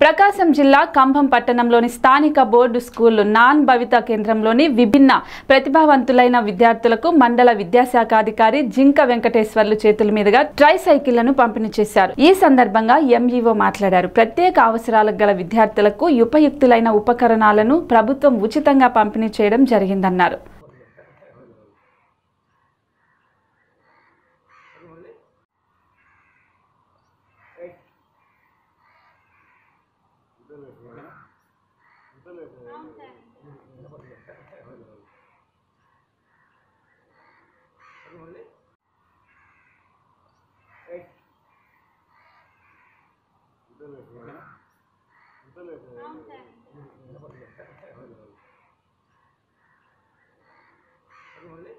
ప్రకాశం జిల్లా కంభం పట్టణంలోని స్థానిక బోర్డు స్కూల్ నాన్ భవిత కేంద్రంలోని విభిన్న ప్రతిభావంతులైన విద్యార్థులకు మండల విద్యాశాఖ అధికారి జింక వెంకటేశ్వర్లు చేతుల మీదుగా ట్రై సైకిళ్లను పంపిణీ చేశారు ఈ సందర్భంగా ఎంఈఓ మాట్లాడారు ప్రత్యేక అవసరాలకు గల విద్యార్థులకు ఉపయుక్తులైన ఉపకరణాలను ప్రభుత్వం ఉచితంగా పంపిణీ చేయడం జరిగిందన్నారు మళ్ళీ